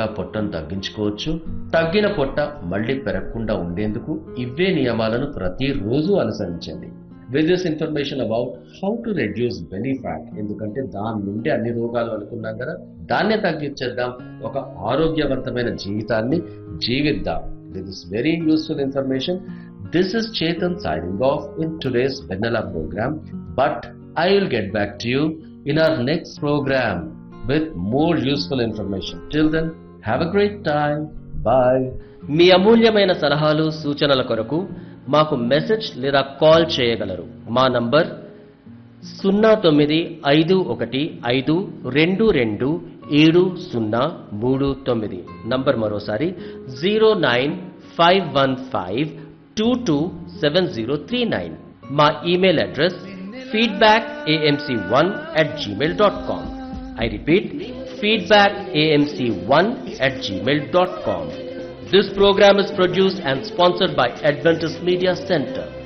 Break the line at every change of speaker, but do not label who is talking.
సులభంగా పొట్టను తగ్గించుకోవచ్చు తగ్గిన పొట్ట మళ్ళీ పెరగకుండా ఉండేందుకు ఇవే నియమాలను ప్రతిరోజు అనుసరించండి with this information about how to reduce belly fat ఎందుకంటే దాని నుండి అన్ని రోగాలు అనుకున్నాం కదా దాన్నే తగ్గించేద్దాం ఒక ఆరోగ్యవంతమైన జీవితాన్ని జీవిద్దాం this is very useful information this is Chetan signing off in today's Vennela program but I will get back to you in our next program with more useful information. Till then, have a great time. Bye.
మీ అమూల్యమైన సలహాలు సూచనల కొరకు మాకు message లేదా call చేయగలరు మా number సున్నా తొమ్మిది ఐదు ఒకటి ఐదు రెండు రెండు ఏడు సున్నా మూడు తొమ్మిది నంబర్ మరోసారి zero nine five one five two two seven zero three nine మా email address feedback AMC one at gmail dot com I repeat, feedbackamc1 at gmail.com. This program is produced and sponsored by Adventist Media Center.